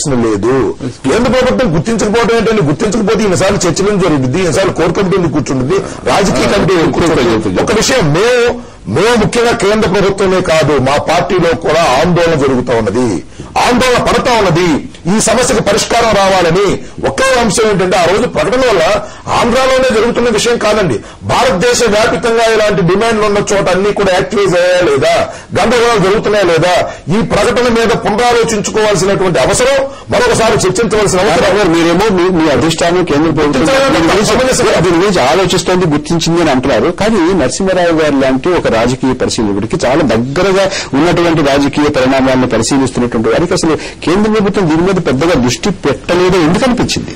ప్రశ్న లేదు కేంద్ర ప్రభుత్వం గుర్తించకపోవడం ఏంటంటే గుర్తించకపోతే ఈసారి చర్చలు జరుగుతుంది ఈసారి కోర్ కమిటీలు కూర్చుంటుంది రాజకీయ కమిటీ కూర్చుంటుంది ఒక విషయం మేము మేము ముఖ్యంగా కేంద్ర ప్రభుత్వమే కాదు మా పార్టీలో కూడా ఆందోళన జరుగుతూ ఉన్నది ఆందోళన పడతా ఉన్నది ఈ సమస్యకు పరిష్కారం రావాలని ఒకే అంశం ఏంటంటే ఆ రోజు ప్రకటన వల్ల ఆంధ్రాలోనే జరుగుతున్న విషయం కాదండి భారతదేశ వ్యాపితంగా ఇలాంటి డిమాండ్లు ఉన్న చోట అన్ని కూడా యాక్టివైజ్ అయ్యాయా లేదా గందరగోళాలు జరుగుతున్నాయా లేదా ఈ ప్రకటన మీద పునరాలోచించుకోవాల్సినటువంటి అవసరం మరొకసారి చర్చించవలసిన అవసరం గారు మీరేమో మీ- మీ అధిష్టానం కేంద్ర ప్రభుత్వం దీని గురించి- దీని గురించి ఆలోచిస్తోంది గుర్తించింది అని అంటున్నారు కానీ నరసింహారావు గారు లాంటి ఒక రాజకీయ పరిశీలకుడికి చాలా దగ్గరగా ఉన్నటువంటి రాజకీయ పరిణామాలను పరిశీలిస్తున్నటువంటి వారికి అసలు కేంద్ర ప్రభుత్వం దీని మీద పెద్దగా దృష్టి పెట్టలేదో ఎందుకు అనిపించింది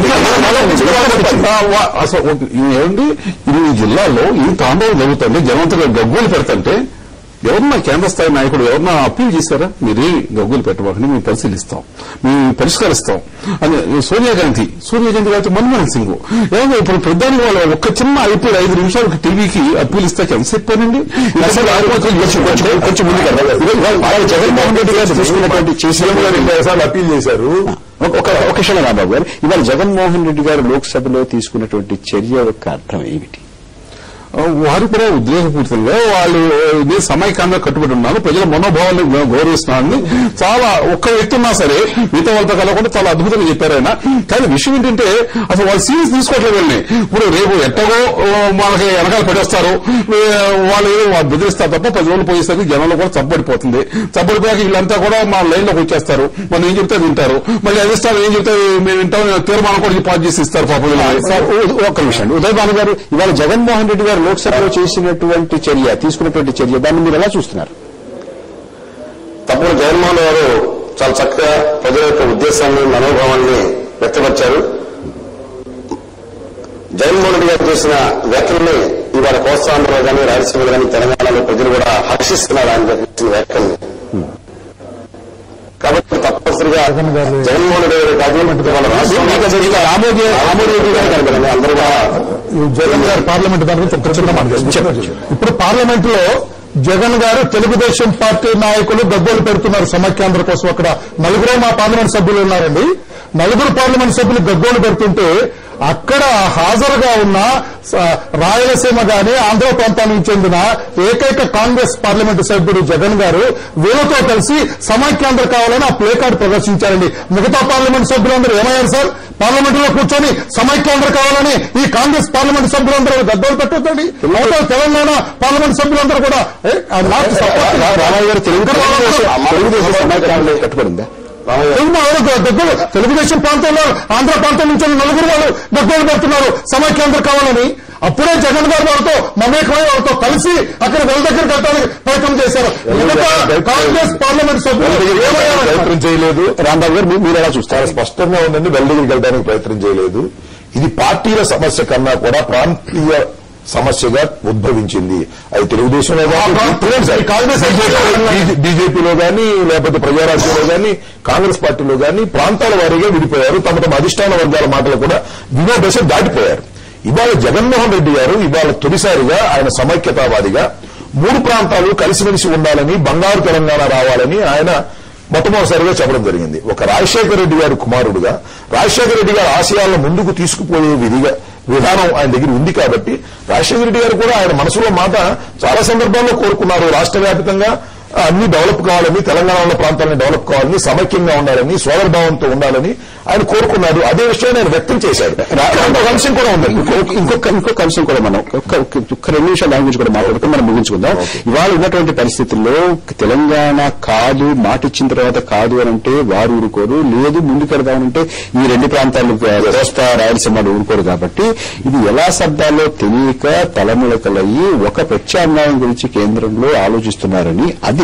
అసలు ఒక- ఏమండి ఇన్ని జిల్లాల్లో ఇంత ఆందోళన జరుగుతుంది జనంతగా గగ్గులు పెడుతుంటే ఎవరన్నా కేంద్ర స్థాయి నాయకుడు ఎవరన్నా అప్పీల్ చేశారా మీరు గగ్గులు పెట్టబోకండి మేము పరిశీలిస్తాం మేము పరిష్కరిస్తాం అని సోనియా గాంధీ సోనియా గాంధీ గారి మన్మోహన్ సింగ్ ఏమో ఇప్పుడు ప్రధాని వాళ్ళ ఒక్క చిన్న ఐపీఎల్ ఐదు నిమిషాలకు టీవీకి అప్పీల్ ఇస్తాక ఎంతసేపు పోనండి అసలు ఆడిపోతే కొంచెం కొంచెం కొంచెం ముందుకు వెళ్ళాలి. వాళ్ళు జగన్మోహన్ రెడ్డి గారు తీసుకున్నటువంటి చేసిన సార్లు అప్పీల్ చేశారు ఒక ఒక ఒక క్షణం రాబాబు గారు ఇవాళ జగన్మోహన్ రెడ్డి గారు లోక్సభలో తీసుకున్నటువంటి చర్య యొక్క అర్థం ఏమిటి వారు కూడా ఉద్రేకపూరితంగా వాళ్ళు నేను సమైక్యంగా కట్టుబడి ఉన్నాను ప్రజల మనోభావాన్ని గౌరవిస్తున్నానని చాలా ఒక్క వ్యక్తి ఉన్నా సరే మిగతా వాళ్ళతో కలగకుండా చాలా అద్భుతంగా చెప్పారు ఆయన కానీ విషయం ఏంటంటే అసలు వాళ్ళు సీరియస్ తీసుకోవట్లేదు వెళ్ళి ఇప్పుడు రేపు ఎట్టగో ఆ, మనకి వెనకాల పడేస్తారు ఆ, వాళ్ళు ఏదో వాళ్ళు బెదిరిస్తారు తప్ప పది రోజులు పోయేసరికి జనంలో కూడా చప్పబడిపోతుంది చప్పబడిపోయాక వీళ్ళంతా కూడా మా లైన్లోకి వచ్చేస్తారు మనం ఏం చెప్తే వింటారు మళ్ళీ అధిష్టానం ఏం చెప్తే మేము వింటాం తీర్మానం కూడా పాస్ చేసి ఇస్తారు పాపం వీళ్ళని. సార్ ఉ- ఒక్క నిమిషం ఉదయ్ భాను గారు ఇవాళ జగన్మోహన్ రెడ్డి గారు లోక్సభలో చేసినటువంటి చర్య తీసుకున్నటువంటి చర్య దాన్ని మీరు ఎలా చూస్తున్నారు తప్పుడు జగన్మోహన్ గారు చాలా చక్కగా ప్రజల యొక్క ఉద్దేశాన్ని మనోభావాన్ని వ్యక్తపరిచారు జగన్మోహన్ రెడ్డి గారు చేసిన వ్యాఖ్యల్ని ఇవాళ కోస్తాంధ్రలో కానీ రాయలసీమలో కానీ తెలంగాణలో ప్రజలు కూడా హర్షిస్తున్నారు ఆయన చేసిన వ్యాఖ్యల్ని కాబట్టి తప్పనిసరిగా జగన్మోహన్ రెడ్డి గారు కాదు వాళ్ళ రాష్ట్రంలో రామోజీ రామోజీ రెడ్డి గారు కనుక అందరూ కూడా జగన్ గారు పార్లమెంట్ దాని గురించి ఒక చిన్న మాట చెప్పండి. ఇప్పుడు పార్లమెంట్ లో జగన్ గారు తెలుగుదేశం పార్టీ నాయకులు గగ్గోలు పెడుతున్నారు సమాఖ్యాంధ్ర కోసం అక్కడ నలుగురే మా పార్లమెంట్ సభ్యులు ఉన్నారండి నలుగురు పార్లమెంట్ సభ్యులు గగ్గోలు పెడుతుంటే అక్కడ హాజరుగా ఉన్న స- రాయలసీమ గాని ఆంధ్ర ప్రాంతానికి చెందిన ఏకైక కాంగ్రెస్ పార్లమెంటు సభ్యుడు జగన్ గారు వీళ్ళతో కలిసి సమాఖ్యాంధ్ర కావాలని ఆ ప్లే కార్డు ప్రదర్శించారండి మిగతా పార్లమెంట్ సభ్యులందరూ ఏమయ్యారు సార్ పార్లమెంట్ లో కూర్చొని సమైక్యాంధ్ర కావాలని ఈ కాంగ్రెస్ పార్లమెంట్ సభ్యులందరూ గద్దలు పెట్టొద్దండి అవతల తెలంగాణ పార్లమెంట్ సభ్యులందరూ కూడా ఏ, ఆ నాకు support రామయ్య గారు తెలుగు తెలుగుదేశం తెలుగుదేశం సమాఖ్యలో కట్టుబడిందా తెలుగు వాళ్ళు దగ్గర తెలుగుదేశం ప్రాంతంలో ఆంధ్ర ప్రాంతం నుంచి ఉన్న నలుగురు వాళ్ళు దగ్గర పెడుతున్నారు సమైక్యాంధ్ర కావాలని అప్పుడే జగన్ గారు వాళ్ళతో మమేకమై వాళ్ళతో కలిసి అక్కడ వాళ్ళ దగ్గర కట్టడానికి ప్రయత్నం చేశారు మిగతా కాంగ్రెస్ పార్లమెంట్ సభ్యులు ఏమయ్యారు? ప్రయత్నం చేయలేదు రాంబాబు గారు మీ- మీరు ఎలా చూస్తారు చాలా స్పష్టంగా ఉందండి వెల్ దగ్గరికి వెళ్ళడానికి ప్రయత్నం చేయలేదు ఇది పార్టీల సమస్య కన్నా కూడా ప్రాంతీయ సమస్యగా ఉద్భవించింది అది తెలుగుదేశంలో కానీ కాంగ్రెస్ బీజేపీలో కానీ లేకపోతే ప్రజారాజ్యంలో కానీ కాంగ్రెస్ పార్టీలో కానీ ప్రాంతాల వారీగా విడిపోయారు తమ తమ అధిష్టాన వర్గాల మాటలు కూడా వినో దశ దాటిపోయారు ఇవాళ జగన్మోహన్ రెడ్డి గారు ఇవాళ తొలిసారిగా ఆయన సమైక్యతావాదిగా మూడు ప్రాంతాలు కలిసిమెలిసి ఉండాలని బంగారు తెలంగాణ రావాలని ఆయన మొట్టమొదటిసారిగా చెప్పడం జరిగింది ఒక రాజశేఖర రెడ్డి గారి కుమారుడుగా రాజశేఖర రెడ్డి గారి ఆశయాలను ముందుకు తీసుకుపోయే విధిగా విధానం ఆయన దగ్గర ఉంది కాబట్టి రాజశేఖర రెడ్డి గారు కూడా ఆయన మనసులో మాట చాలా సందర్భాల్లో కోరుకున్నారు రాష్ట్ర వ్యాప్తంగా అన్ని డెవలప్ కావాలని తెలంగాణలో ప్రాంతాలను డెవలప్ కావాలని సమైక్యంగా ఉండాలని సోదరభావంతో ఉండాలని ఆయన కోరుకున్నాడు అదే విషయాన్ని ఆయన వ్యక్తం చేశాడు ఇంకొక అంశం కూడా ఉంది ఇంకొక ఇంకొక ఇంకొక అంశం కూడా మనం ఒక్క ఒక్క- ఒక్క రెండు నిమిషాల దాని గురించి కూడా మాట్లాడుతూ మనం ముగించుకుందాం ఇవాళ ఉన్నటువంటి పరిస్థితుల్లో తెలంగాణ కాదు మాట ఇచ్చిన తర్వాత కాదు అని అంటే వారు ఊరుకోరు లేదు ముందుకెడదామనంటే ఈ రెండు ప్రాంతాలు కోస్తా రాయలసీమలు ఊరుకోరు కాబట్టి ఇది ఎలా శబ్దాల్లో తెలియక తలములకలయ్యి ఒక ప్రత్యామ్నాయం గురించి కేంద్రంలో ఆలోచిస్తున్నారని అది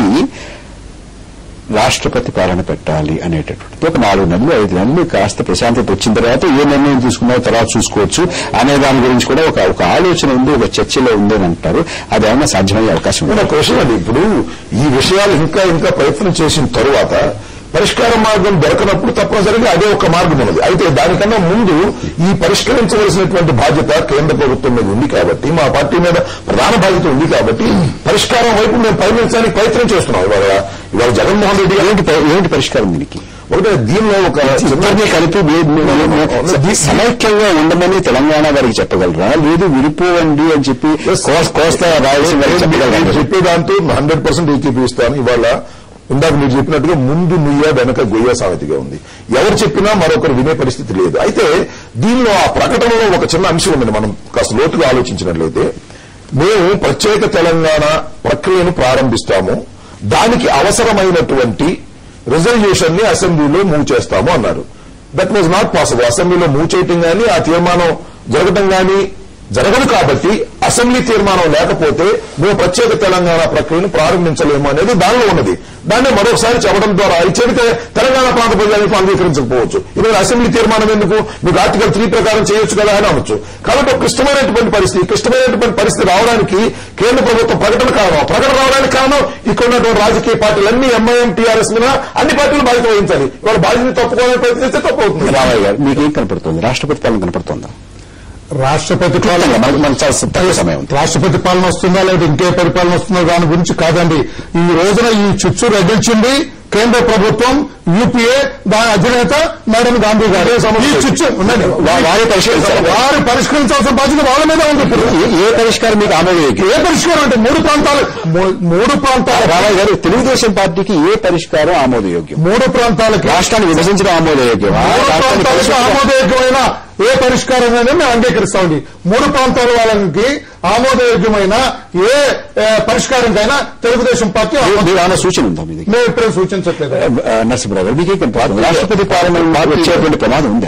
రాష్ట్రపతి పాలన పెట్టాలి అనేటటువంటి ఒక నాలుగు నెలలు ఐదు నెలలు కాస్త ప్రశాంతత వచ్చిన తర్వాత ఏ నిర్ణయం తీసుకున్నారో తర్వాత చూసుకోవచ్చు అనే దాని గురించి కూడా ఒక ఒక ఆలోచన ఉంది ఒక చర్చలో ఉంది అని అంటారు అది ఏమైనా సాధ్యమయ్యే అవకాశం ఇప్పుడు ఉంది ఒక విషయం అండి ఇప్పుడు ఈ విషయాలు ఇంకా ఇంకా ప్రయత్నం చేసిన తరువాత పరిష్కార మార్గం దొరకనప్పుడు తప్పనిసరిగా అదే ఒక మార్గం ఉన్నది అయితే దానికన్నా ముందు ఈ పరిష్కరించవలసినటువంటి బాధ్యత కేంద్ర ప్రభుత్వం మీద ఉంది కాబట్టి మా పార్టీ మీద ప్రధాన బాధ్యత ఉంది కాబట్టి పరిష్కారం వైపు మేము పయనించడానికి ప్రయత్నం చేస్తున్నాం ఇవాళ ఇవాళ జగన్మోహన్ రెడ్డి గారు ఏంటి ప- ఏంటి పరిష్కారం దీనికి ఒకటే దీనిలో ఒక చిన్న ఇద్దరిని కలిపి మీ- మీ- మీ- మీ- దీ- సమైక్యంగా ఉండమని తెలంగాణ వారికి చెప్పగలరా లేదు విడిపోవండి అని చెప్పి కోస్- కోస్తా రాయలసీమ వారికి నేను చెప్పగలరా చెప్పే దాంతో హండ్రెడ్ పర్సెంట్ ఏకీపిస్తాను ఇవాళ ఇందాక మీరు చెప్పినట్టుగా ముందు నుయ్య వెనక గొయ్య సామెతగా ఉంది ఎవరు చెప్పినా మరొకరు వినే పరిస్థితి లేదు అయితే దీనిలో ఆ ప్రకటనలో ఒక చిన్న అంశం ఉందండి మనం కాస్త లోతుగా ఆలోచించినట్లయితే మేము ప్రత్యేక తెలంగాణ ప్రక్రియను ప్రారంభిస్తాము దానికి అవసరమైనటువంటి రిజర్వేషన్ ని అసెంబ్లీలో మూవ్ చేస్తాము అన్నారు దట్ వాజ్ నాట్ పాసిబుల్ అసెంబ్లీలో మూవ్ చేయటం కానీ ఆ తీర్మానం జరగటం కానీ జరగదు కాబట్టి అసెంబ్లీ తీర్మానం లేకపోతే మేము ప్రత్యేక తెలంగాణ ప్రక్రియను ప్రారంభించలేము అనేది దానిలో ఉన్నది దాన్ని మరొకసారి చెప్పడం ద్వారా ఇది చెబితే తెలంగాణ ప్రాంత ప్రజలకు అంగీకరించకపోవచ్చు ఇది అసెంబ్లీ తీర్మానం ఎందుకు మీకు ఆర్టికల్ త్రీ ప్రకారం చేయొచ్చు కదా అని అనొచ్చు కాబట్టి ఒక క్లిష్టమైనటువంటి పరిస్థితి క్లిష్టమైనటువంటి పరిస్థితి రావడానికి కేంద్ర ప్రభుత్వం ప్రకటన కారణం ప్రకటన రావడానికి కారణం ఇక్కడ ఉన్నటువంటి రాజకీయ పార్టీలు అన్ని ఎంఐఎం టీఆర్ఎస్ మీద అన్ని పార్టీలు బాధ్యత వహించాలి ఇవాళ బాధ్యత తప్పుకోవాలని ప్రయత్నిస్తే తప్పు అవుతుంది రామయ్య గారు మీకు ఏం కనపడుతుంది రాష్ట్రపతి పాలన కనపడుతుందా రాష్ట్రపతి క్లుప్తంగా, పాలన మనకు మనకు చాలా తక్కువ సమయం ఉంది రాష్ట్రపతి పాలన వస్తుందా లేదా ఇంకే పరిపాలన వస్తుందో దాని గురించి కాదండి ఈ రోజున ఈ చుచ్చు రగిల్చింది కేంద్ర ప్రభుత్వం యూపీఏ దాని అధినేత మేడం గాంధీ గారు ఈ చుచ్చు ఉండండి. వా- వారే పరిష్కరించాలి. వారు పరిష్కరించాల్సిన బాధ్యత వాళ్ళ మీద ఉంది ఇప్పుడు ఏ- ఏ పరిష్కారం మీకు ఆమోదయోగ్యం ఏ పరిష్కారం అంటే మూడు ప్రాంతాలు మూ- మూడు ప్రాంతాలు రామయ్య గారు తెలుగుదేశం పార్టీకి ఏ పరిష్కారం ఆమోదయోగ్యం మూడు ప్రాంతాలకి రాష్ట్రాన్ని విభజించడం ఆమోదయోగ్యం మూడు రాష్ట్రాన్ని ప్రాంతాలకు పరిష్కరించడం- ఆమోదయోగ్యమైన ఏ పరిష్కారం అనేది మేము అంగీకరిస్తామండి మూడు ప్రాంతాల వాళ్ళకి ఆమోదయోగ్యమైన ఏ ఏ పరిష్కారంకైనా తెలుగుదేశం పార్టీ ఆమోద- మీరు ఏమైనా సూచన ఉందా మీ దగ్గర మేము ఇప్పుడే సూచించట్లేదు ఆ, నరసింహరావు గారు మీకే కనపడుతుంది రాష్ట్రపతి పాలన వచ్చేటువంటి ప్రమాదం ఉందా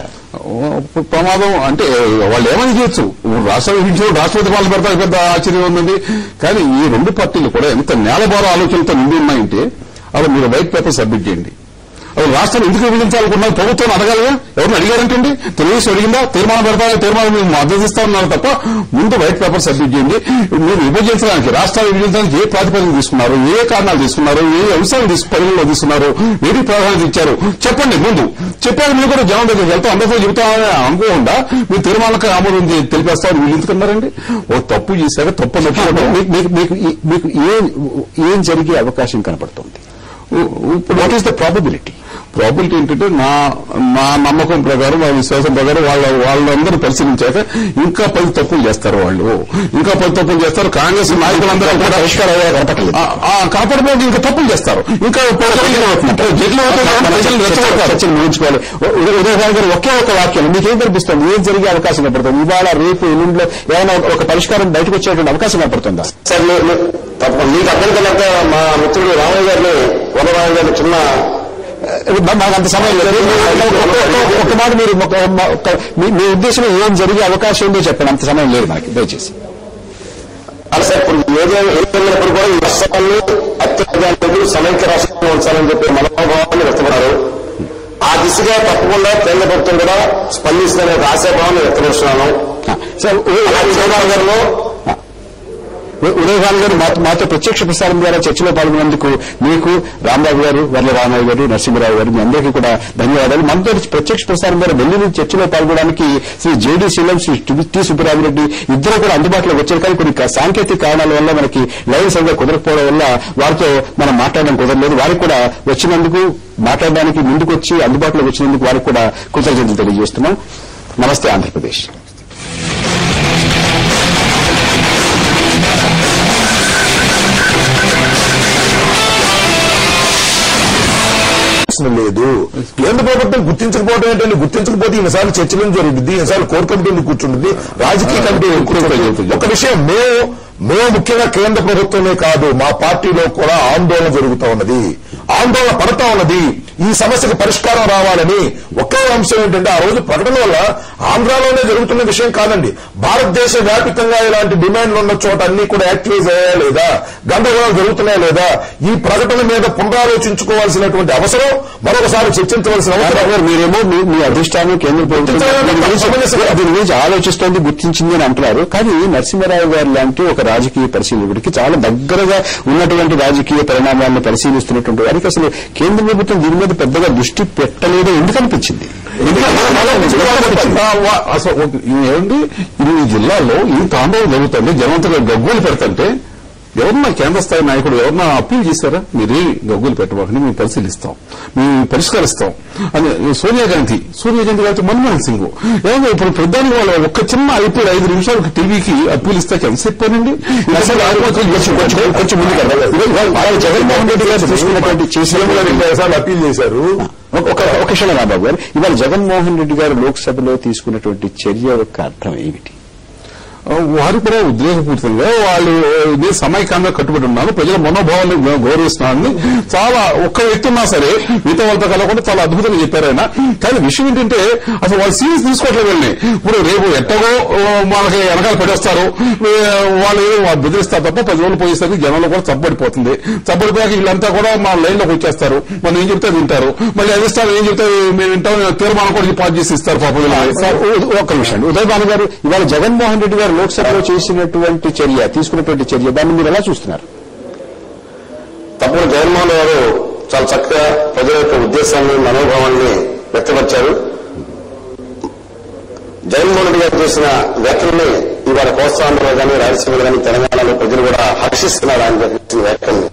ప్రమాదం అంటే వాళ్ళు ఏమని చేయొచ్చు రాష్ట్ర విభజించిన రాష్ట్రపతి పాలన పెడతా పెద్ద ఆశ్చర్యం ఉందండి కానీ ఈ రెండు పార్టీలు కూడా ఎంత నేలబార ఆలోచనలతో నిండి ఉన్నాయంటే అవి మీరు వైట్ పేపర్ సబ్మిట్ చేయండి అవి రాష్ట్రాలు ఎందుకు విభజించాలనుకున్నారు ప్రభుత్వం అడగాలిగా ఎవరిని అడిగారంటండి తెలుగుదేశం అడిగిందా తీర్మానం పెడతా తీర్మానం మేము మద్దతు ఇస్తామన్నారు తప్ప ముందు వైట్ పేపర్ సబ్మిట్ చేయండి మీరు విభజించడానికి రాష్ట్రాలు విభజించడానికి ఏ ప్రాతిపదిక తీసుకున్నారు ఏ కారణాలు తీసుకున్నారు ఏ అంశాలు తీసుకు పరిగణలో తీసుకున్నారు ఏది ప్రాధాన్యత ఇచ్చారు చెప్పండి ముందు చెప్పాక మీరు కూడా జనం దగ్గరికి వెళ్తాం అందరితో చెబుతామని అనుకోకుండా మీరు తీర్మానాలకు ఆమోదం చే- తెలిపేస్తామని వీళ్ళు ఎందుకన్నారండి ఓ తప్పు చేశాక తప్పు అని ఒప్పుకోవడం మీకు మీకు మీకు ఈ- మీకు ఏం ఏం జరిగే అవకాశం కనపడుతుంది ఇప్పుడు what is the probability probability ఏంటంటే నా నా నమ్మకం ప్రకారం నా విశ్వాసం ప్రకారం వాళ్ళ వాళ్ళందరూ పరిశీలించాక ఇంకా పది తప్పులు చేస్తారు వాళ్ళు ఇంకా పది తప్పులు చేస్తారు కాంగ్రెస్ నాయకులందరూ కూడా పరిష్కారం అయ్యే కనపడలేదు ఆ, ఆ, కనపడబోదు ఇంకా తప్పులు చేస్తారు ఇంకా జట్లు ప్రజలు రెచ్చగొడతారు చర్చలు ముగించుకోవాలి ఉదయభాన్ గారు ఒకే ఒక వాక్యం మీకేం కనిపిస్తుంది ఏం జరిగే అవకాశం కనపడుతుంది ఇవాళ రేపు ఎల్లుండిలో ఏమైనా ఒక- ఒక పరిష్కారం బయటకు వచ్చేటువంటి అవకాశం కనపడుతుందా సార్ మీ- మీ- తప్ప- మీకు అర్థం కనుక మా మిత్రుడు రామయ్య గారిని వనరామయ్య గారిని చిన్న మా- మాకు అంత సమయం లేదు ఒక- ఒక- ఒక- ఒక మాట మీరు ఒక- ఒక- మీ మీ ఉద్దేశం ఏం జరిగే అవకాశం ఉందో చెప్పండి అంత సమయం లేదు మనకి దయచేసి అలా సార్ ఇప్పుడు ఏదైనా ఏదైనప్పుడు కూడా ఈ రాష్ట్రాన్ని అత్యంత సమైక్య రాష్ట్రంగా ఉంచాలని చెప్పి మనోభావాన్ని వ్యక్తపడారు ఆ దిశగా తప్పకుండా కేంద్ర ప్రభుత్వం కూడా స్పందిస్తుందనే ఒక ఆశాభావాన్ని వ్యక్తపరుస్తున్నాను సార్ అలాగే చంద్రబాబు గారు ఉదయభాన్ గారు మాతో మాతో ప్రత్యక్ష ప్రసారం ద్వారా చర్చలో పాల్గొన్నందుకు మీకు రాంబాబు గారు వర్ల రామయ్య గారు నరసింహరావు గారు మీ అందరికీ కూడా ధన్యవాదాలు మనతో ప్రత్యక్ష ప్రసారం ద్వారా ఢిల్లీ చర్చలో పాల్గొనడానికి శ్రీ జేడీ శీలం శ్రీ టి సుబ్బరామిరెడ్డి ఇద్దరు కూడా అందుబాటులోకి వచ్చారు కానీ కొన్ని కా- సాంకేతిక కారణాల వల్ల మనకి లైవ్ సరిగ్గా కుదరకపోవడం వల్ల వారితో మనం మాట్లాడడం కుదరలేదు వారికి కూడా వచ్చినందుకు మాట్లాడడానికి ముందుకొచ్చి అందుబాటులోకి వచ్చినందుకు వారికి కూడా కృతజ్ఞతలు తెలియజేస్తున్నాం నమస్తే ఆంధ్రప్రదేశ్ ప్రశ్న లేదు కేంద్ర ప్రభుత్వం గుర్తించకపోవడం ఏంటంటే గుర్తించకపోతే ఈసారి చర్చలు జరుగుతుంది ఈసారి కోర్ కమిటీలు కూర్చుంటుంది రాజకీయ కమిటీ కూర్చుంటుంది ఒక విషయం మేము మేము ముఖ్యంగా కేంద్ర ప్రభుత్వమే కాదు మా పార్టీలో కూడా ఆందోళన జరుగుతూ ఉన్నది ఆందోళన పడతా ఉన్నది ఈ సమస్యకు పరిష్కారం రావాలని ఒకే అంశం ఏంటంటే ఆ రోజు ప్రకటన వల్ల ఆంధ్రాలోనే జరుగుతున్న విషయం కాదండి భారతదేశ వ్యాపికంగా ఇలాంటి డిమాండ్లు ఉన్న చోట అన్ని కూడా యాక్టివైజ్ అయ్యా లేదా గందరగోళాలు జరుగుతున్నాయా లేదా ఈ ప్రకటన మీద పునరాలోచించుకోవాల్సినటువంటి అవసరం మరొకసారి చర్చించవలసిన అవసరం రామారావు గారు మీరేమో మీ మీ అధిష్టానం కేంద్ర ప్రభుత్వం దీని గురించి- దీని గురించి ఆలోచిస్తోంది గుర్తించింది అని అంటున్నారు కానీ నరసింహారావు గారు లాంటి ఒక రాజకీయ పరిశీలకుడికి చాలా దగ్గరగా ఉన్నటువంటి రాజకీయ పరిణామాలను పరిశీలిస్తున్నటువంటి వారికి అసలు కేంద్ర ప్రభుత్వం దీని మీద పెద్దగా దృష్టి పెట్టలేదో ఎందుకు అనిపించింది ఆ, వా- అసలు ఒక- ఏంటి ఇన్ని జిల్లాల్లో ఈ తాండవం జరుగుతుంది జనంతగా గగ్గోలు పెడుతుంటే ఎవరన్నా కేంద్ర స్థాయి నాయకుడు ఎవరన్నా అప్పీల్ చేశారా మీరే గగ్గులు పెట్టబోకండి మేము పరిశీలిస్తాం మేము పరిష్కరిస్తాం అని సోనియా గాంధీ సోనియా గాంధీ గారితో మన్మోహన్ సింగ్ ఏమో ఇప్పుడు ప్రధాని వాళ్ళ ఒక్క చిన్న ఐపీఎల్ ఐదు నిమిషాలకు టీవీకి అప్పీల్ ఇస్తే ఎంతసేపు పోనండి అసలు ఆగిపోతుంది. కొంచెం కొంచెం ముందుకు వెళ్దాం. జగన్మోహన్ రెడ్డి గారు తీసుకున్నటువంటి చేసిన సార్లు అప్పీల్ చేశారు ఒక ఒక- ఒక క్షణం రాబాబు గారు ఇవాళ జగన్మోహన్ రెడ్డి గారు లోక్సభలో తీసుకున్నటువంటి చర్య యొక్క అర్థం ఏమిటి వారు కూడా ఉద్రేకపూరితంగా వాళ్ళు ఇదే సమైక్యంగా కట్టుబడి ఉన్నారు ప్రజల మనోభావాన్ని గౌ- గౌరవిస్తున్నారని చాలా ఒక్క వ్యక్తి ఉన్నా సరే మిగతా వాళ్ళతో కలగకుండా చాలా అద్భుతంగా చెప్పారు ఆయన కానీ విషయం ఏంటంటే అసలు వాళ్ళు సీరియస్ తీసుకోవట్లేదు వెళ్ళి ఇప్పుడు రేపు ఎట్టగో ఆ, మనకి వెనకాల పడేస్తారు ఆ, వాళ్ళు ఏదో వాళ్ళు బెదిరిస్తారు తప్ప పది రోజులు పోయేసరికి జనంలో కూడా చప్పడిపోతుంది చప్పడిపోయాక వీళ్ళంతా కూడా మా లైన్ లోకి వచ్చేస్తారు మనం ఏం చెప్తే వింటారు మళ్ళీ అధిష్టానం ఏం చెప్తే మేము వింటాం తీర్మానం కూడా పాస్ చేసి ఇస్తారు పాపం వీళ్ళని. సార్, ఉ- ఒక్క నిమిషం ఉదయ్ భాను గారు ఇవాళ జగన్మోహన్ రెడ్డి గారు లోక్సభలో చేసినటువంటి చర్య తీసుకున్నటువంటి చర్య దాన్ని మీరు ఎలా చూస్తున్నారు తప్పకుండా జగన్మోహన్ గారు చాలా చక్కగా ప్రజల యొక్క ఉద్దేశాన్ని మనోభావాన్ని వ్యక్తపరిచారు జగన్మోహన్ రెడ్డి గారు చేసిన వ్యాఖ్యల్ని ఇవాళ కోస్తాంధ్రలో కానీ రాయలసీమలో కానీ తెలంగాణలో ప్రజలు కూడా హర్షిస్తున్నారు ఆయన చేసిన వ్యాఖ్యల్ని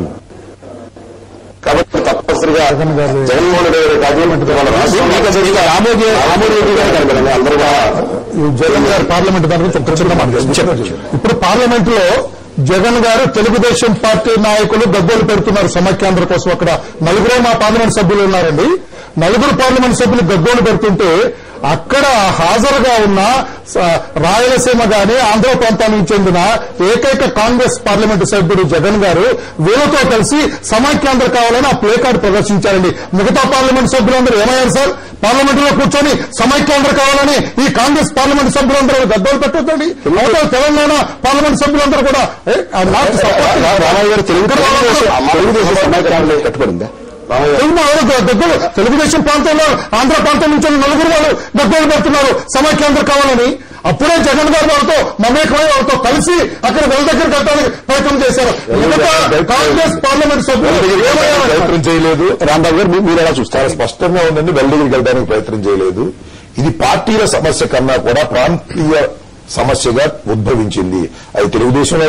కాబట్టి తప్పనిసరిగా జగన్మోహన్ రెడ్డి గారి కాదు వాళ్ళ రాష్ట్రంలో రామోజీ రామోజీ రెడ్డి గారు కనపడండి అందరూ కూడా జగన్ గారు పార్లమెంట్ దాని గురించి ఒక చిన్న మాట చెప్పండి. ఇప్పుడు పార్లమెంట్ లో జగన్ గారు తెలుగుదేశం పార్టీ నాయకులు గద్దెలు పెడుతున్నారు సమైక్యాంధ్ర కోసం అక్కడ నలుగురే మా పార్లమెంట్ సభ్యులు ఉన్నారండి నలుగురు పార్లమెంట్ సభ్యులు గద్దోలు పెడుతుంటే అక్కడ హాజరుగా ఉన్న స- రాయలసీమ గాని ఆంధ్ర ప్రాంతానికి చెందిన ఏకైక కాంగ్రెస్ పార్లమెంటు సభ్యుడు జగన్ గారు వీళ్ళతో కలిసి సమైక్యాంధ్ర కావాలని ఆ ప్లే కార్డు ప్రదర్శించారండి మిగతా పార్లమెంట్ సభ్యులందరూ ఏమయ్యారు సార్ పార్లమెంట్ లో కూర్చొని సమైక్యాంధ్ర కావాలని ఈ కాంగ్రెస్ పార్లమెంట్ సభ్యులందరూ గద్దోలు పెట్టొద్దండి అవతల తెలంగాణ పార్లమెంట్ సభ్యులందరూ కూడా ఏ, ఆ నాట్ సపోర్ట్ రామయ్య గారు తెలుగు తెలుగుదేశం తెలుగుదేశం సమైక్యాంధ్రలో కట్టుబడిందా తెలుగు వాళ్ళు గద్దెలు తెలుగుదేశం ప్రాంతంలో ఆంధ్ర ప్రాంతం నుంచి ఉన్న నలుగురు వాళ్ళు గద్దెలు పెడుతున్నారు సమైక్యాంధ్ర కావాలని అప్పుడే జగన్ గారు వాళ్ళతో మమేకమై వాళ్ళతో కలిసి అక్కడ వెళ్ళ దగ్గర కట్టడానికి ప్రయత్నం చేశారు మిగతా కాంగ్రెస్ పార్లమెంట్ సభ్యులు ఏమయ్యారు ప్రయత్నం చేయలేదు రాంబాబు గారు మీ- మీరు ఎలా చూస్తారు చాలా స్పష్టంగా ఉందండి వెల్ దగ్గరికి వెళ్ళడానికి ప్రయత్నం చేయలేదు ఇది పార్టీల సమస్య కన్నా కూడా ప్రాంతీయ సమస్యగా ఉద్భవించింది అది తెలుగుదేశంలో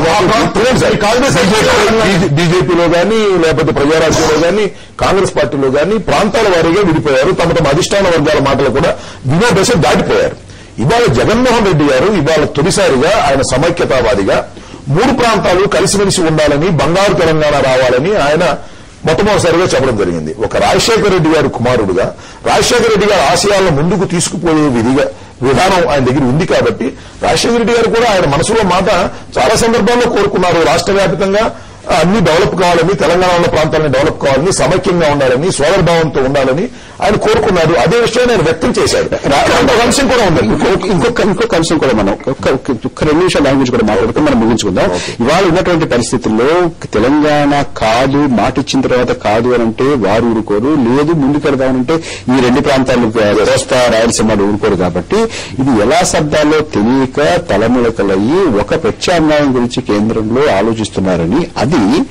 బీజేపీలో కానీ లేకపోతే ప్రజారాజ్యంలో కానీ కాంగ్రెస్ పార్టీలో కానీ ప్రాంతాల వారీగా విడిపోయారు తమ తమ అధిష్టాన వర్గాల మాటలు కూడా వినో దశ దాటిపోయారు ఇవాళ జగన్మోహన్ రెడ్డి గారు ఇవాళ తొలిసారిగా ఆయన సమైక్యతావాదిగా మూడు ప్రాంతాలు కలిసిమెలిసి ఉండాలని బంగారు తెలంగాణ రావాలని ఆయన మొట్టమొదటిసారిగా చెప్పడం జరిగింది ఒక రాజశేఖర రెడ్డి గారి కుమారుడుగా రాజశేఖర రెడ్డి గారి ఆశయాలను ముందుకు తీసుకుపోయే విధిగా విధానం ఆయన దగ్గర ఉంది కాబట్టి రాజశేఖర రెడ్డి గారు కూడా ఆయన మనసులో మాట చాలా సందర్భాల్లో కోరుకున్నారు రాష్ట్ర వ్యాప్తంగా అన్ని డెవలప్ కావాలని తెలంగాణలో ప్రాంతాలను డెవలప్ కావాలని సమైక్యంగా ఉండాలని సోదరభావంతో ఉండాలని ఆయన కోరుకున్నారు అదే విషయాన్ని ఆయన వ్యక్తం చేశాడు ఇంకొక అంశం కూడా ఉందండి ఇంకొక- ఇంకొక ఇంకొక అంశం కూడా మనం ఒక్క ఒక్క రెండు నిమిషాల లాంగ్వేజ్ కూడా మాట్లాడుతూ మనం ముగించుకుందాం ఇవాళ ఉన్నటువంటి పరిస్థితుల్లో తెలంగాణ కాదు మాట ఇచ్చిన తర్వాత కాదు అని అంటే వారు ఊరుకోరు లేదు ముందుకెడదామంటే ఈ రెండు ప్రాంతాలు కోస్తా రాయలసీమలు ఊరుకోరు కాబట్టి ఇది ఎలా శబ్దాల్లో తెలియక తలములకలయ్యి ఒక ప్రత్యామ్నాయం గురించి కేంద్రంలో ఆలోచిస్తున్నారని అది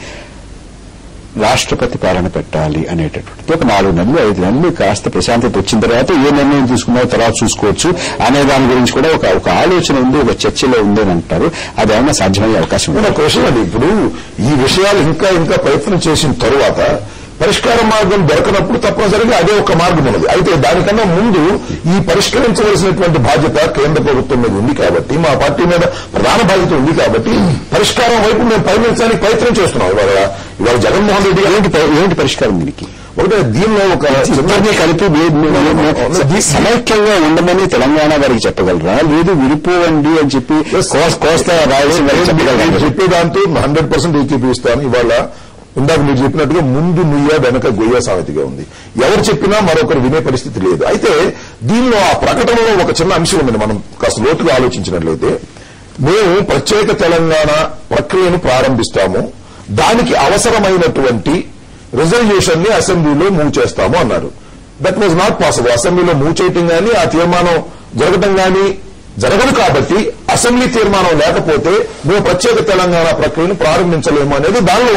రాష్ట్రపతి పాలన పెట్టాలి అనేటటువంటిది ఒక నాలుగు నెలలు ఐదు నెలలు కాస్త ప్రశాంతత వచ్చిన తర్వాత ఏ నిర్ణయం తీసుకున్నారో తర్వాత చూసుకోవచ్చు అనే దాని గురించి కూడా ఒక ఒక ఆలోచన ఉంది ఒక చర్చలో ఉంది అని అంటారు అది ఏమైనా సాధ్యమయ్యే అవకాశం ఉంది ఒక విషయం అండి ఇప్పుడు ఈ విషయాలు ఇంకా ఇంకా ప్రయత్నం చేసిన తరువాత పరిష్కార మార్గం దొరకనప్పుడు తప్పనిసరిగా అదే ఒక మార్గం ఉన్నది అయితే దానికన్నా ముందు ఈ పరిష్కరించవలసినటువంటి బాధ్యత కేంద్ర ప్రభుత్వం మీద ఉంది కాబట్టి మా పార్టీ మీద ప్రధాన బాధ్యత ఉంది కాబట్టి పరిష్కారం వైపు మేము పయనించడానికి ప్రయత్నం చేస్తున్నాం ఇవాళ ఇవాళ జగన్మోహన్ రెడ్డి గారు ఏంటి ప- ఏంటి పరిష్కారం దీనికి ఒకటే దీనిలో ఒక ఇద్దరిని కలిపి మీ- మీ- మీ- మీ- సమైక్యంగా ఉండమని తెలంగాణ వారికి చెప్పగలరా లేదు విడిపోవండి అని చెప్పి కోస్- కోస్తా రాయలసీమ వారికి నేను చెప్పగలరా చెప్పే దాంతో హండ్రెడ్ పర్సెంట్ ఏకీపిస్తాను ఇవాళ ఇందాక మీరు చెప్పినట్టుగా ముందు నుయ్య వెనక గొయ్య సామెతగా ఉంది ఎవరు చెప్పినా మరొకరు వినే పరిస్థితి లేదు అయితే దీనిలో ఆ ప్రకటనలో ఒక చిన్న అంశం ఉంది మనం కాస్త లోతుగా ఆలోచించినట్లయితే మేము ప్రత్యేక తెలంగాణ ప్రక్రియను ప్రారంభిస్తాము దానికి అవసరమైనటువంటి రిజర్వేషన్ ని అసెంబ్లీలో మూవ్ చేస్తాము అన్నారు దట్ వాజ్ నాట్ పాసిబుల్ అసెంబ్లీలో మూవ్ చేయటం గానీ ఆ తీర్మానం జరగటం గానీ జరగదు కాబట్టి అసెంబ్లీ తీర్మానం లేకపోతే మేము ప్రత్యేక తెలంగాణ ప్రక్రియను ప్రారంభించలేము అనేది దానిలో ఉన్నది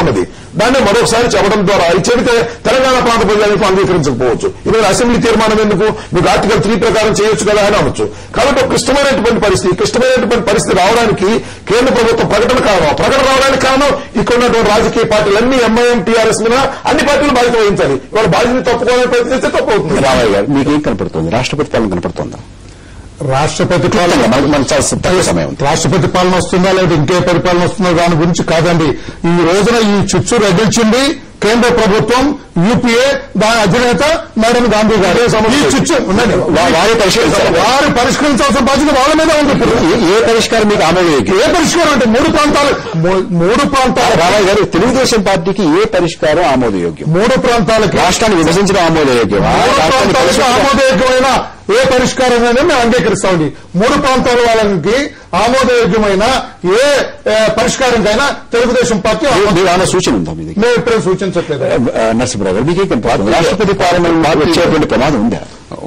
దాన్ని మరొకసారి చెప్పడం ద్వారా ఇది చెబితే తెలంగాణ ప్రాంత ప్రజలకు అంగీకరించకపోవచ్చు ఇది అసెంబ్లీ తీర్మానం ఎందుకు మీకు ఆర్టికల్ త్రీ ప్రకారం చేయొచ్చు కదా అని అనొచ్చు కాబట్టి ఒక క్లిష్టమైనటువంటి పరిస్థితి క్లిష్టమైనటువంటి పరిస్థితి రావడానికి కేంద్ర ప్రభుత్వం ప్రకటన కారణం ప్రకటన రావడానికి కారణం ఇక్కడ ఉన్నటువంటి రాజకీయ పార్టీలన్నీ ఎంఐఎం టీఆర్ఎస్ మీద అన్ని పార్టీలు బాధ్యత వహించాలి ఇవాళ బాధ్యత తప్పుకోవాలని ప్రయత్నిస్తే తప్పు అవుతుంది రామయ్య గారు మీకు ఏం కనపడుతుంది రాష్ట్రపతి పాలన కనపడుతుందా రాష్ట్రపతి పాలన మనకు మనకు చాలా తక్కువ సమయం ఉంది. రాష్ట్రపతి పాలన వస్తుందా లేదా ఇంకే పరిపాలన వస్తుందా దాని గురించి కాదండి ఈ రోజున ఈ చిచ్చు రగిల్చింది కేంద్ర ప్రభుత్వం యూపీఏ దాని అధినేత మేడం గాంధీ గారు ఈ చిచ్చు ఉండండి వా- వారే పరిష్కరించాలి. వారు పరిష్కరించాల్సిన బాధ్యత వాళ్ళ మీద ఉంది ఇప్పుడు ఏ- ఏ పరిష్కారం మీకు ఆమోదయోగ్యం ఏ పరిష్కారం అంటే మూడు ప్రాంతాలు మూ- మూడు ప్రాంతాలు రామయ్య గారు తెలుగుదేశం పార్టీకి ఏ పరిష్కారం ఆమోదయోగ్యం మూడు ప్రాంతాలకి రాష్ట్రాన్ని విభజించడం ఆమోదయోగ్యం మూడు రాష్ట్రాన్ని ప్రాంతాలకు పరిష్కరించడం- ఆమోదయోగ్యమైన ఏ పరిష్కారం అనేది మేము అంగీకరిస్తామండి మూడు ప్రాంతాల వాళ్ళకి ఆమోదయోగ్యమైన ఏ ఏ పరిష్కారంకైనా తెలుగుదేశం పార్టీ ఆమోద- మీరు ఏమైనా సూచన ఉందా మీ దగ్గర మేము ఇప్పుడే సూచించట్లేదు ఆ, నరసింహరావు గారు మీకే కనపడుతుంది రాష్ట్రపతి పాలన వచ్చేటువంటి ప్రమాదం ఉందా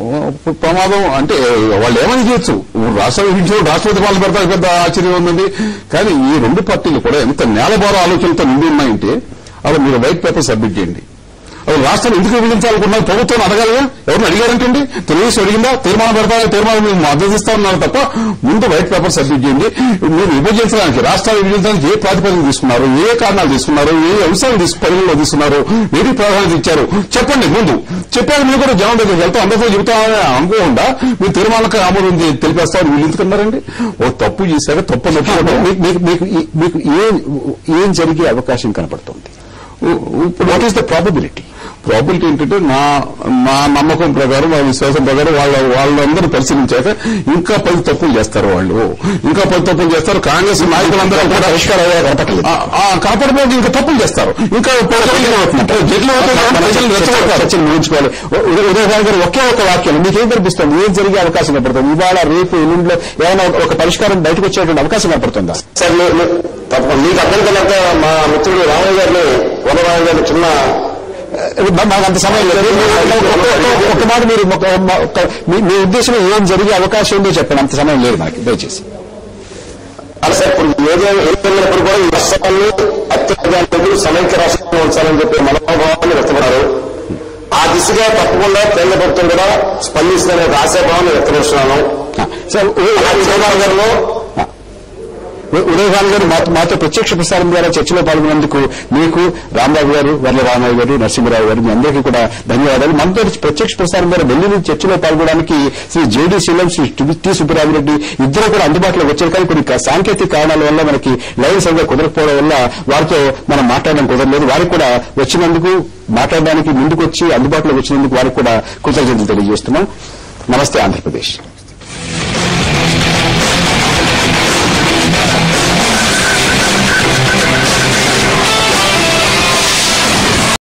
ప్రమాదం అంటే వాళ్ళు ఏమని చేయొచ్చు రాష్ట్ర విభజించడం రాష్ట్రపతి పాలన పెడతారు పెద్ద ఆశ్చర్యం ఉందండి కానీ ఈ రెండు పార్టీలు కూడా ఎంత నేలబార ఆలోచనలతో నిండి ఉన్నాయంటే అవి మీరు వైట్ పేపర్ సబ్మిట్ చేయండి అవి రాష్ట్రాన్ని ఎందుకు విభజించాలనుకున్నారు ప్రభుత్వం అడగాలి ఎవరిని అడిగారంటండి తెలుగుదేశం అడిగిందా తీర్మానం పెడతారా తీర్మానం మీరు మద్దతు ఇస్తా ఉన్నారు తప్ప ముందు వైట్ పేపర్ సబ్మిట్ చేయండి మీరు విభజించడానికి రాష్ట్రాలు విభజించడానికి ఏ ప్రాతిపదిక తీసుకున్నారు ఏ కారణాలు తీసుకున్నారు ఏ అంశాలు తీసుకు పరిగణలో తీసుకున్నారు వేటికి ప్రాధాన్యత ఇచ్చారు చెప్పండి ముందు చెప్పాక మీరు కూడా జనం దగ్గరికి వెళ్తాం అందరితో చెబుతామని అనుకోకుండా మీరు తీర్మానాలకు ఆమోదం చే- తెలిపేస్తామని వీళ్ళు ఎందుకున్నారండి ఓ తప్పు చేశాక తప్పు నొప్పుకోవడం మీకు- మీకు మీకు ఈ- మీకు ఏం ఏం జరిగే అవకాశం కనపడుతుంది ఇప్పుడు what is the probability probability ఏంటంటే నా నా నమ్మకం ప్రకారం వాళ్ళ విశ్వాసం ప్రకారం వాళ్ళ వాళ్ళందరూ పరిశీలించాక ఇంకా పది తప్పులు చేస్తారు వాళ్ళు ఇంకా పది తప్పులు చేస్తారు కాంగ్రెస్ నాయకులందరూ కూడా పరిష్కారం అయ్యే కనపడలేదు ఆ, ఆ, కనపడబోదు ఇంకా తప్పులు చేస్తారు ఇంకా జట్లు అవుతున్నారు. జట్లు అవుతున్నారు. ప్రజలు రెచ్చగొడతారు. చర్చలు ముగించుకోవాలి ఉ- ఉదయ ఉదయభాన్ గారు ఒకే ఒక వాక్యం మీకేం కనిపిస్తుంది ఏం జరిగే అవకాశం కనపడుతుంది ఇవాళ రేపు ఎల్లుండిలో ఏమైనా ఒక- ఒక పరిష్కారం బయటకు వచ్చేటువంటి అవకాశం కనపడుతుందా సార్ మీ- మీ- తప్పకుండా మీకు అర్థం కనుక మా మిత్రుడు రామయ్య గారిని వనరామయ్య గారిని చిన్న మా- మాకు అంత సమయం లేదు ఒక- ఒక- ఒక మాట మీరు ఒక- ఒక- మీ- మీ ఉద్దేశం ఏం జరిగే అవకాశం ఉందో చెప్పండి అంత సమయం లేదు మనకి దయచేసి అలా సార్ ఇప్పుడు ఏదైనా ఏదైనప్పుడు కూడా ఈ రాష్ట్రాన్ని అత్యధిక సమైక్య రాష్ట్రంలో ఉంచాలని చెప్పి మనోభావాన్ని వ్యక్తపడారు ఆ దిశగా తప్పకుండా కేంద్ర ప్రభుత్వం కూడా స్పందిస్తుందనే ఒక ఆశాభావాన్ని వ్యక్తపరుస్తున్నాను సార్ గారిలో ఉదయభాన్ గారు మాతో మాతో ప్రత్యక్ష ప్రసారం ద్వారా చర్చలో పాల్గొన్నందుకు మీకు రాంబాబు గారు వర్ల రామయ్య గారు నరసింహరావు గారు మీ అందరికీ కూడా ధన్యవాదాలు మనతో ప్రత్యక్ష ప్రసారం ద్వారా ఢిల్లీ చర్చలో పాల్గొనడానికి శ్రీ జేడీ శీలం శ్రీ టి సుబ్బరామిరెడ్డి ఇద్దరు కూడా అందుబాటులో వచ్చారు కానీ కొన్ని కా- సాంకేతిక కారణాల వల్ల మనకి లైవ్ సరిగా కుదరకపోవడం వల్ల వారితో మనం మాట్లాడడం కుదరలేదు వారికి కూడా వచ్చినందుకు మాట్లాడడానికి ముందుకు వచ్చి అందుబాటులో వచ్చినందుకు వారికి కూడా కృతజ్ఞతలు తెలియజేస్తున్నాం నమస్తే ఆంధ్రప్రదేశ్